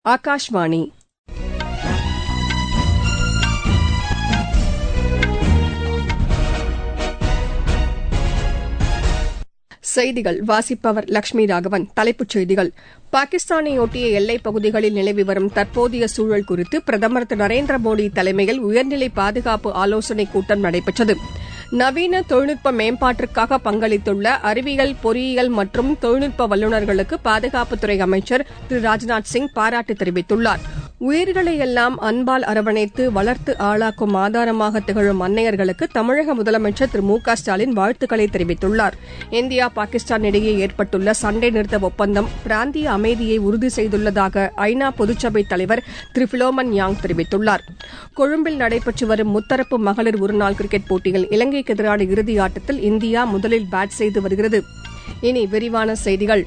ஆகாஷ்வாணி செய்திகள் வாசிப்பவர் லட்சுமி ராகவன் தலைப்புச் செய்திகள் பாகிஸ்தானையொட்டிய எல்லைப் பகுதிகளில் நிலவி வரும் தற்போதைய சூழல் குறித்து பிரதமர் திரு நரேந்திர மோடி தலைமையில் உயர்நிலை பாதுகாப்பு ஆலோசனைக் கூட்டம் நடைபெற்றது நவீன தொழில்நுட்ப மேம்பாட்டிற்காக பங்களித்துள்ள அறிவியல் பொறியியல் மற்றும் தொழில்நுட்ப வல்லுநர்களுக்கு பாதுகாப்புத்துறை அமைச்சர் திரு ராஜ்நாத் சிங் பாராட்டு தெரிவித்துள்ளார் உயிர்களை எல்லாம் அன்பால் அரவணைத்து வளர்த்து ஆளாக்கும் ஆதாரமாக திகழும் அன்னையர்களுக்கு தமிழக முதலமைச்சர் திரு மு க ஸ்டாலின் வாழ்த்துக்களை தெரிவித்துள்ளார் இந்தியா பாகிஸ்தான் இடையே ஏற்பட்டுள்ள சண்டை நிறுத்த ஒப்பந்தம் பிராந்திய அமைதியை உறுதி செய்துள்ளதாக ஐநா பொதுச்சபை தலைவர் திரு பிலோமன் யாங் தெரிவித்துள்ளார் கொழும்பில் நடைபெற்று வரும் முத்தரப்பு மகளிர் ஒருநாள் கிரிக்கெட் போட்டியில் இலங்கைக்கு எதிரான இறுதி ஆட்டத்தில் இந்தியா முதலில் பேட் செய்து வருகிறது இனி விரிவான செய்திகள்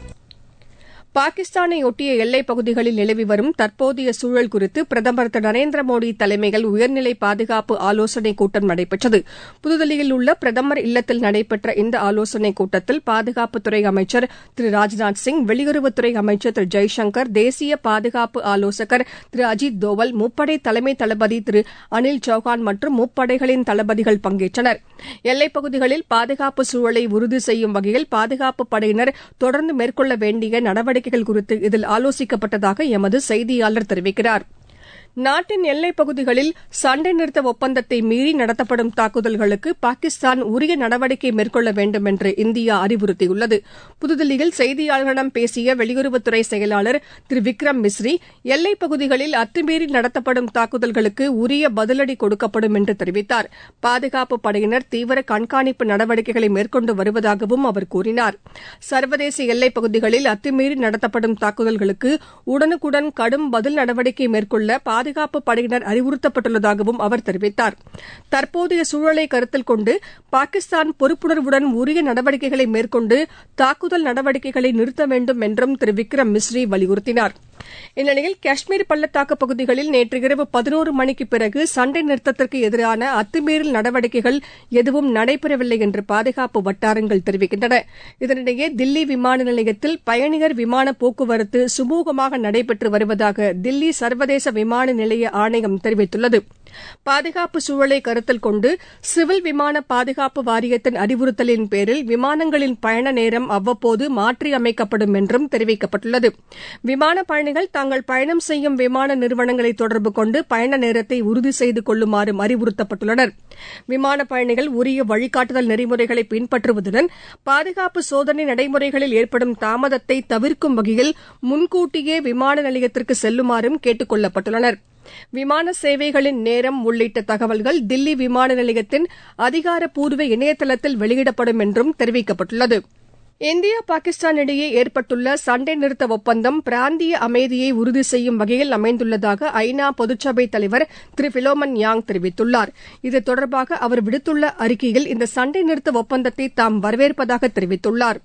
பாகிஸ்தானையொட்டிய எல்லைப் பகுதிகளில் நிலவி வரும் தற்போதைய சூழல் குறித்து பிரதமர் திரு நரேந்திர மோடி தலைமையில் உயர்நிலை பாதுகாப்பு ஆலோசனைக் கூட்டம் நடைபெற்றது புதுதில்லியில் உள்ள பிரதமர் இல்லத்தில் நடைபெற்ற இந்த ஆலோசனைக் கூட்டத்தில் பாதுகாப்புத்துறை அமைச்சர் திரு ராஜ்நாத் சிங் வெளியுறவுத்துறை அமைச்சர் திரு ஜெய்சங்கர் தேசிய பாதுகாப்பு ஆலோசகர் திரு அஜித் தோவல் முப்படை தலைமை தளபதி திரு அனில் சௌஹான் மற்றும் முப்படைகளின் தளபதிகள் பங்கேற்றனர் எல்லைப் பகுதிகளில் பாதுகாப்பு சூழலை உறுதி செய்யும் வகையில் பாதுகாப்புப் படையினர் தொடர்ந்து மேற்கொள்ள வேண்டிய நடவடிக்கை நடவடிக்கைகள் குறித்து இதில் ஆலோசிக்கப்பட்டதாக எமது செய்தியாளர் தெரிவிக்கிறார் நாட்டின் எல்லைப் பகுதிகளில் சண்டை நிறுத்த ஒப்பந்தத்தை மீறி நடத்தப்படும் தாக்குதல்களுக்கு பாகிஸ்தான் உரிய நடவடிக்கை மேற்கொள்ள வேண்டும் என்று இந்தியா அறிவுறுத்தியுள்ளது புதுதில்லியில் செய்தியாளர்களிடம் பேசிய வெளியுறவுத்துறை செயலாளர் திரு விக்ரம் மிஸ்ரி எல்லைப் பகுதிகளில் அத்துமீறி நடத்தப்படும் தாக்குதல்களுக்கு உரிய பதிலடி கொடுக்கப்படும் என்று தெரிவித்தார் பாதுகாப்பு படையினர் தீவிர கண்காணிப்பு நடவடிக்கைகளை மேற்கொண்டு வருவதாகவும் அவர் கூறினார் சர்வதேச எல்லைப் பகுதிகளில் அத்துமீறி நடத்தப்படும் தாக்குதல்களுக்கு உடனுக்குடன் கடும் பதில் நடவடிக்கை மேற்கொள்ள பாதுகாப்பு படையினர் அறிவுறுத்தப்பட்டுள்ளதாகவும் அவர் தெரிவித்தார் தற்போதைய சூழலை கருத்தில் கொண்டு பாகிஸ்தான் பொறுப்புணர்வுடன் உரிய நடவடிக்கைகளை மேற்கொண்டு தாக்குதல் நடவடிக்கைகளை நிறுத்த வேண்டும் என்றும் திரு விக்ரம் மிஸ்ரி வலியுறுத்தினார் இந்நிலையில் காஷ்மீர் பள்ளத்தாக்கு பகுதிகளில் நேற்று இரவு பதினோரு மணிக்கு பிறகு சண்டை நிறுத்தத்திற்கு எதிரான அத்துமீறல் நடவடிக்கைகள் எதுவும் நடைபெறவில்லை என்று பாதுகாப்பு வட்டாரங்கள் தெரிவிக்கின்றன இதனிடையே தில்லி விமான நிலையத்தில் பயணியர் விமான போக்குவரத்து சுமூகமாக நடைபெற்று வருவதாக தில்லி சர்வதேச விமான நிலைய ஆணையம் தெரிவித்துள்ளது பாதுகாப்பு சூழலை கருத்தில் கொண்டு சிவில் விமான பாதுகாப்பு வாரியத்தின் அறிவுறுத்தலின் பேரில் விமானங்களின் பயண நேரம் அவ்வப்போது மாற்றியமைக்கப்படும் என்றும் தெரிவிக்கப்பட்டுள்ளது விமான பயணிகள் தாங்கள் பயணம் செய்யும் விமான நிறுவனங்களை தொடர்பு கொண்டு பயண நேரத்தை உறுதி செய்து கொள்ளுமாறும் அறிவுறுத்தப்பட்டுள்ளனர் விமான பயணிகள் உரிய வழிகாட்டுதல் நெறிமுறைகளை பின்பற்றுவதுடன் பாதுகாப்பு சோதனை நடைமுறைகளில் ஏற்படும் தாமதத்தை தவிர்க்கும் வகையில் முன்கூட்டியே விமான நிலையத்திற்கு செல்லுமாறும் கேட்டுக் கொள்ளப்பட்டுள்ளனர் விமான சேவைகளின் நேரம் உள்ளிட்ட தகவல்கள் தில்லி விமான நிலையத்தின் அதிகாரப்பூர்வ இணையதளத்தில் வெளியிடப்படும் என்றும் தெரிவிக்கப்பட்டுள்ளது இந்தியா பாகிஸ்தான் இடையே ஏற்பட்டுள்ள சண்டை நிறுத்த ஒப்பந்தம் பிராந்திய அமைதியை உறுதி செய்யும் வகையில் அமைந்துள்ளதாக ஐநா பொதுச்சபை தலைவர் திரு பிலோமன் யாங் தெரிவித்துள்ளார் இது தொடர்பாக அவர் விடுத்துள்ள அறிக்கையில் இந்த சண்டை நிறுத்த ஒப்பந்தத்தை தாம் வரவேற்பதாக தெரிவித்துள்ளாா்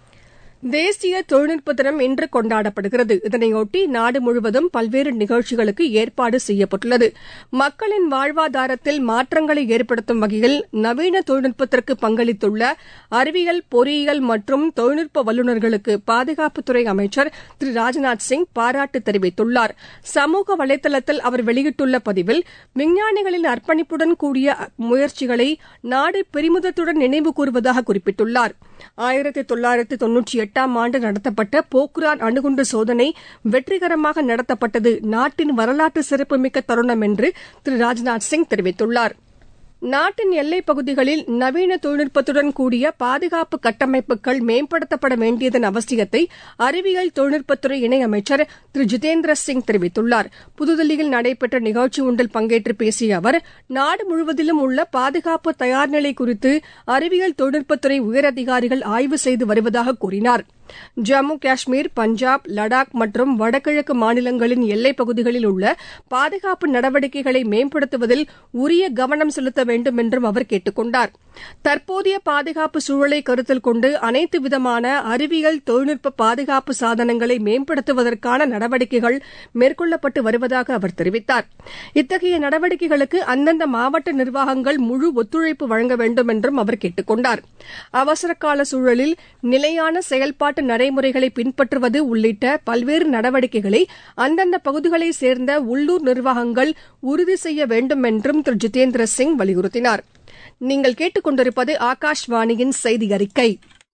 தேசிய தொழில்நுட்ப தினம் இன்று கொண்டாடப்படுகிறது இதனையொட்டி நாடு முழுவதும் பல்வேறு நிகழ்ச்சிகளுக்கு ஏற்பாடு செய்யப்பட்டுள்ளது மக்களின் வாழ்வாதாரத்தில் மாற்றங்களை ஏற்படுத்தும் வகையில் நவீன தொழில்நுட்பத்திற்கு பங்களித்துள்ள அறிவியல் பொறியியல் மற்றும் தொழில்நுட்ப வல்லுநர்களுக்கு பாதுகாப்புத்துறை அமைச்சர் திரு ராஜ்நாத் சிங் பாராட்டு தெரிவித்துள்ளார் சமூக வலைதளத்தில் அவர் வெளியிட்டுள்ள பதிவில் விஞ்ஞானிகளின் அர்ப்பணிப்புடன் கூடிய முயற்சிகளை நாடு பெருமிதத்துடன் நினைவு கூறுவதாக குறிப்பிட்டுள்ளார் ஆயிரத்தி தொள்ளாயிரத்தி தொன்னூற்றி எட்டாம் ஆண்டு நடத்தப்பட்ட போக்ரான் அணுகுண்டு சோதனை வெற்றிகரமாக நடத்தப்பட்டது நாட்டின் வரலாற்று சிறப்புமிக்க தருணம் என்று திரு ராஜ்நாத் சிங் தெரிவித்துள்ளார் நாட்டின் எல்லைப் பகுதிகளில் நவீன தொழில்நுட்பத்துடன் கூடிய பாதுகாப்பு கட்டமைப்புகள் மேம்படுத்தப்பட வேண்டியதன் அவசியத்தை அறிவியல் தொழில்நுட்பத்துறை இணையமைச்சர் திரு ஜிதேந்திர சிங் தெரிவித்துள்ளார் புதுதில்லியில் நடைபெற்ற நிகழ்ச்சி ஒன்றில் பங்கேற்று பேசிய அவர் நாடு முழுவதிலும் உள்ள பாதுகாப்பு தயார்நிலை குறித்து அறிவியல் தொழில்நுட்பத்துறை உயரதிகாரிகள் ஆய்வு செய்து வருவதாக கூறினாா் ஜம்மு காஷ்மீர் பஞ்சாப் லடாக் மற்றும் வடகிழக்கு மாநிலங்களின் எல்லைப் பகுதிகளில் உள்ள பாதுகாப்பு நடவடிக்கைகளை மேம்படுத்துவதில் உரிய கவனம் செலுத்த வேண்டும் என்றும் அவர் கேட்டுக் கொண்டார் தற்போதைய பாதுகாப்பு சூழலை கருத்தில் கொண்டு அனைத்து விதமான அறிவியல் தொழில்நுட்ப பாதுகாப்பு சாதனங்களை மேம்படுத்துவதற்கான நடவடிக்கைகள் மேற்கொள்ளப்பட்டு வருவதாக அவர் தெரிவித்தார் இத்தகைய நடவடிக்கைகளுக்கு அந்தந்த மாவட்ட நிர்வாகங்கள் முழு ஒத்துழைப்பு வழங்க வேண்டும் என்றும் அவர் கேட்டுக் கொண்டார் அவசரகால சூழலில் நிலையான செயல்பாட்டு கட்டுப்பாட்டு நடைமுறைகளை பின்பற்றுவது உள்ளிட்ட பல்வேறு நடவடிக்கைகளை அந்தந்த பகுதிகளைச் சேர்ந்த உள்ளூர் நிர்வாகங்கள் உறுதி செய்ய வேண்டும் என்றும் திரு ஜிதேந்திர சிங் வலியுறுத்தினார் நீங்கள் கேட்டுக் கொண்டிருப்பது ஆகாஷ்வாணியின் செய்தி அறிக்கை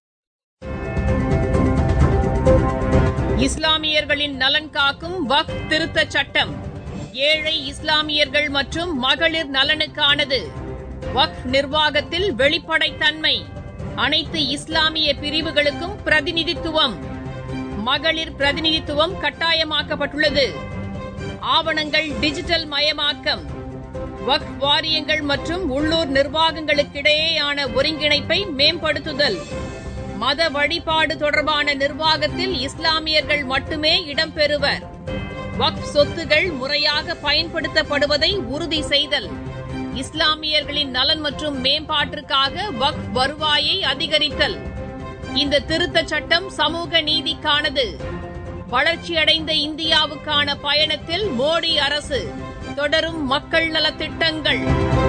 இஸ்லாமியர்களின் நலன் காக்கும் வக்ஃப் திருத்தச் சட்டம் ஏழை இஸ்லாமியர்கள் மற்றும் மகளிர் நலனுக்கானது வக்ஃப் நிர்வாகத்தில் வெளிப்படைத்தன்மை அனைத்து இஸ்லாமிய பிரிவுகளுக்கும் பிரதிநிதித்துவம் மகளிர் பிரதிநிதித்துவம் கட்டாயமாக்கப்பட்டுள்ளது ஆவணங்கள் டிஜிட்டல் மயமாக்கம் வக்ஃப் வாரியங்கள் மற்றும் உள்ளூர் நிர்வாகங்களுக்கிடையேயான ஒருங்கிணைப்பை மேம்படுத்துதல் மத வழிபாடு தொடர்பான நிர்வாகத்தில் இஸ்லாமியர்கள் மட்டுமே இடம்பெறுவர் வக்ஃப் சொத்துகள் முறையாக பயன்படுத்தப்படுவதை உறுதி செய்தல் இஸ்லாமியர்களின் நலன் மற்றும் மேம்பாட்டிற்காக வக்ஃப் வருவாயை அதிகரித்தல் இந்த திருத்தச் சட்டம் சமூக நீதிக்கானது வளர்ச்சியடைந்த இந்தியாவுக்கான பயணத்தில் மோடி அரசு தொடரும் மக்கள் நலத்திட்டங்கள்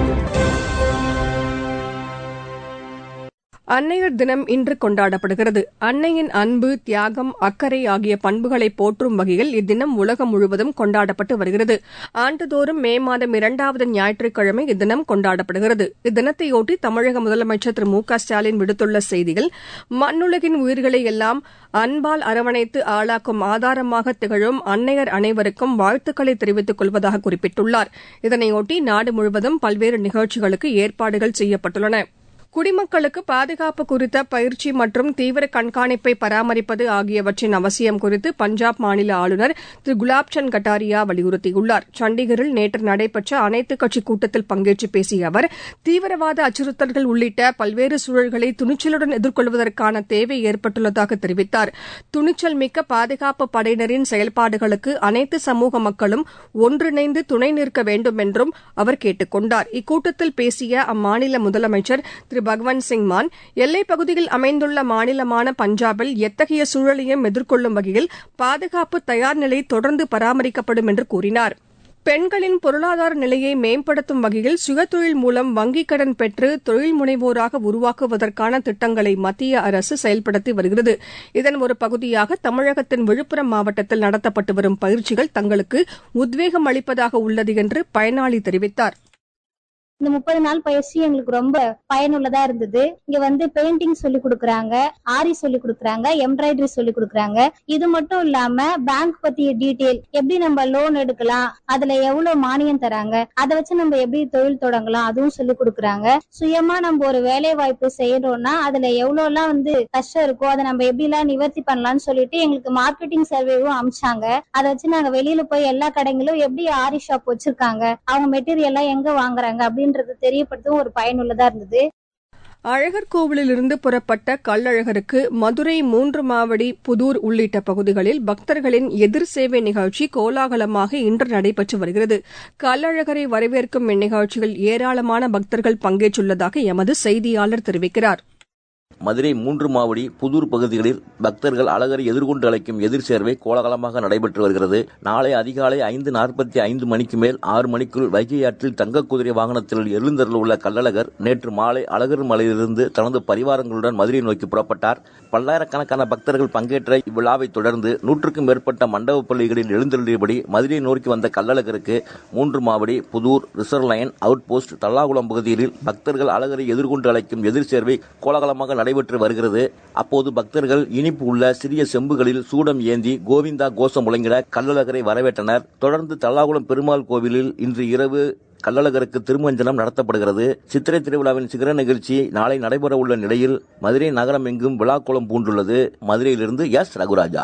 அன்னையர் தினம் இன்று கொண்டாடப்படுகிறது அன்னையின் அன்பு தியாகம் அக்கறை ஆகிய பண்புகளை போற்றும் வகையில் இத்தினம் உலகம் முழுவதும் கொண்டாடப்பட்டு வருகிறது ஆண்டுதோறும் மே மாதம் இரண்டாவது ஞாயிற்றுக்கிழமை இத்தினம் கொண்டாடப்படுகிறது இத்தினத்தையொட்டி தமிழக முதலமைச்சர் திரு மு க ஸ்டாலின் விடுத்துள்ள செய்தியில் மண்ணுலகின் உயிர்களை எல்லாம் அன்பால் அரவணைத்து ஆளாக்கும் ஆதாரமாக திகழும் அன்னையர் அனைவருக்கும் வாழ்த்துக்களை தெரிவித்துக் கொள்வதாக குறிப்பிட்டுள்ளார் இதனையொட்டி நாடு முழுவதும் பல்வேறு நிகழ்ச்சிகளுக்கு ஏற்பாடுகள் செய்யப்பட்டுள்ளன குடிமக்களுக்கு பாதுகாப்பு குறித்த பயிற்சி மற்றும் தீவிர கண்காணிப்பை பராமரிப்பது ஆகியவற்றின் அவசியம் குறித்து பஞ்சாப் மாநில ஆளுநர் திரு குலாப்சந்த் கட்டாரியா வலியுறுத்தியுள்ளார் சண்டிகரில் நேற்று நடைபெற்ற அனைத்துக் கட்சி கூட்டத்தில் பங்கேற்று பேசிய அவர் தீவிரவாத அச்சுறுத்தல்கள் உள்ளிட்ட பல்வேறு சூழல்களை துணிச்சலுடன் எதிர்கொள்வதற்கான தேவை ஏற்பட்டுள்ளதாக தெரிவித்தார் துணிச்சல் மிக்க பாதுகாப்பு படையினரின் செயல்பாடுகளுக்கு அனைத்து சமூக மக்களும் ஒன்றிணைந்து துணை நிற்க வேண்டும் என்றும் அவர் கேட்டுக் கொண்டார் இக்கூட்டத்தில் பேசிய அம்மாநில முதலமைச்சர் திரு பகவந்த் சிங் மான் எல்லைப் பகுதியில் அமைந்துள்ள மாநிலமான பஞ்சாபில் எத்தகைய சூழலையும் எதிர்கொள்ளும் வகையில் பாதுகாப்பு தயார் நிலை தொடர்ந்து பராமரிக்கப்படும் என்று கூறினார் பெண்களின் பொருளாதார நிலையை மேம்படுத்தும் வகையில் சுயதொழில் மூலம் வங்கிக் கடன் பெற்று தொழில் முனைவோராக உருவாக்குவதற்கான திட்டங்களை மத்திய அரசு செயல்படுத்தி வருகிறது இதன் ஒரு பகுதியாக தமிழகத்தின் விழுப்புரம் மாவட்டத்தில் நடத்தப்பட்டு வரும் பயிற்சிகள் தங்களுக்கு உத்வேகம் அளிப்பதாக உள்ளது என்று பயனாளி தெரிவித்தார் இந்த முப்பது நாள் பயிற்சி எங்களுக்கு ரொம்ப பயனுள்ளதா இருந்தது இங்க வந்து பெயிண்டிங் சொல்லி கொடுக்கறாங்க ஆரி சொல்லி கொடுக்கறாங்க எம்ப்ராய்டரி சொல்லி கொடுக்கறாங்க இது மட்டும் இல்லாம பேங்க் பத்திய டீட்டெயில் எப்படி நம்ம லோன் எடுக்கலாம் அதுல எவ்வளவு மானியம் தராங்க அதை வச்சு நம்ம எப்படி தொழில் தொடங்கலாம் அதுவும் சொல்லி கொடுக்கறாங்க சுயமா நம்ம ஒரு வேலை வாய்ப்பு செய்யறோம்னா அதுல எவ்வளவு எல்லாம் வந்து கஷ்டம் இருக்கோ அதை நம்ம எப்படி எல்லாம் நிவர்த்தி பண்ணலாம்னு சொல்லிட்டு எங்களுக்கு மார்க்கெட்டிங் சர்வேவும் அமிச்சாங்க அதை வச்சு நாங்க வெளியில போய் எல்லா கடைகளும் எப்படி ஆரி ஷாப் வச்சிருக்காங்க அவங்க மெட்டீரியல் எல்லாம் எங்க வாங்குறாங்க அப்படின்றது தெரியப்படுத்தும் ஒரு பயனுள்ளதா இருந்தது அழகர் கோவிலிலிருந்து புறப்பட்ட கள்ளழகருக்கு மதுரை மூன்று மாவடி புதூர் உள்ளிட்ட பகுதிகளில் பக்தர்களின் எதிர் சேவை நிகழ்ச்சி கோலாகலமாக இன்று நடைபெற்று வருகிறது கள்ளழகரை வரவேற்கும் இந்நிகழ்ச்சியில் ஏராளமான பக்தர்கள் பங்கேற்றுள்ளதாக எமது செய்தியாளர் தெரிவிக்கிறார் மதுரை மூன்று மாவடி புதூர் பகுதிகளில் பக்தர்கள் அழகரை எதிர்கொண்டு அழைக்கும் எதிர் சேர்வை கோலாகலமாக நடைபெற்று வருகிறது நாளை அதிகாலை ஐந்து நாற்பத்தி ஐந்து மணிக்கு மேல் ஆறு மணிக்குள் வைகை ஆற்றில் தங்க குதிரை வாகனத்தில் எழுந்தருள் உள்ள கள்ளழகர் நேற்று மாலை அழகர் மலையிலிருந்து தனது பரிவாரங்களுடன் மதுரை நோக்கி புறப்பட்டார் பல்லாயிரக்கணக்கான பக்தர்கள் பங்கேற்ற இவ்விழாவை தொடர்ந்து நூற்றுக்கும் மேற்பட்ட மண்டப பள்ளிகளில் எழுந்தருளியபடி மதுரை நோக்கி வந்த கள்ளழகருக்கு Moondru Mavadi Puthur reserve line out post Thallakulam பகுதிகளில் பக்தர்கள் அழகரை எதிர்கொண்டு அழைக்கும் எதிர் சேர்வை கோலாகலமாக நடைபெற்று வருகிறது அப்போது பக்தர்கள் இனிப்பு உள்ள சிறிய செம்புகளில் சூடம் ஏந்தி கோவிந்தா கோஷம் முழங்கிட கள்ளழகரை வரவேற்றனர் தொடர்ந்து தல்லாகுளம் பெருமாள் கோவிலில் இன்று இரவு கள்ளழகருக்கு திருமஞ்சனம் நடத்தப்படுகிறது சித்திரை திருவிழாவின் சிகர நிகழ்ச்சி நாளை நடைபெற உள்ள நிலையில் மதுரை நகரம் எங்கும் விழாக்கோலம் பூண்டுள்ளது மதுரையிலிருந்து எஸ் ரகுராஜா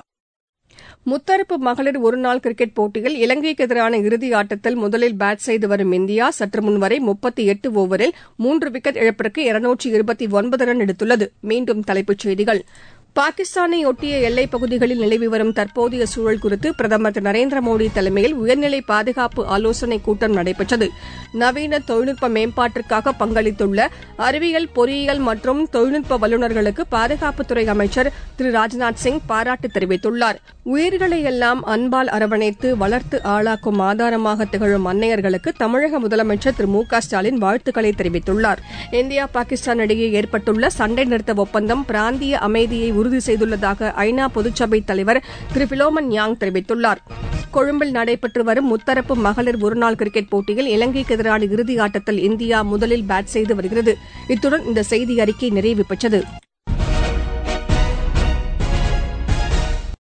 முத்தரப்பு மகளிர் ஒருநாள் கிரிக்கெட் போட்டியில் இலங்கைக்கு எதிரான இறுதி ஆட்டத்தில் முதலில் பேட் செய்து வரும் இந்தியா சற்று முன்வரை முப்பத்தி எட்டு ஓவரில் மூன்று விக்கெட் இழப்பிற்கு இருநூற்றி இருபத்தி ஒன்பது ரன் எடுத்துள்ளது மீண்டும் தலைப்புச் செய்திகள் பாகிஸ்தானை ஒட்டிய எல்லைப் பகுதிகளில் நிலவி வரும் தற்போதைய சூழல் குறித்து பிரதமர் திரு நரேந்திர மோடி தலைமையில் உயர்நிலை பாதுகாப்பு ஆலோசனைக் கூட்டம் நடைபெற்றது நவீன தொழில்நுட்ப மேம்பாட்டிற்காக பங்களித்துள்ள அறிவியல் பொறியியல் மற்றும் தொழில்நுட்ப வல்லுநர்களுக்கு பாதுகாப்புத்துறை அமைச்சர் திரு ராஜ்நாத் சிங் பாராட்டு தெரிவித்துள்ளார் உயிர்களை எல்லாம் அன்பால் அரவணைத்து வளர்த்து ஆளாக்கும் ஆதாரமாக திகழும் அன்னையர்களுக்கு தமிழக முதலமைச்சர் திரு மு க ஸ்டாலின் வாழ்த்துக்களை தெரிவித்துள்ளார் இந்தியா பாகிஸ்தான் இடையே ஏற்பட்டுள்ள சண்டை நிறுத்த ஒப்பந்தம் பிராந்திய அமைதியை உறுதி செய்துள்ளதாக ஐநா பொதுச்சபை தலைவர் திரு பிலோமன் யாங் தெரிவித்துள்ளார் கொழும்பில் நடைபெற்று வரும் முத்தரப்பு மகளிர் ஒருநாள் கிரிக்கெட் போட்டியில் இலங்கைக்கு எதிரான இறுதி ஆட்டத்தில் இந்தியா முதலில் பேட் செய்து வருகிறது இத்துடன் இந்த செய்தி அறிக்கை நிறைவு பெற்றது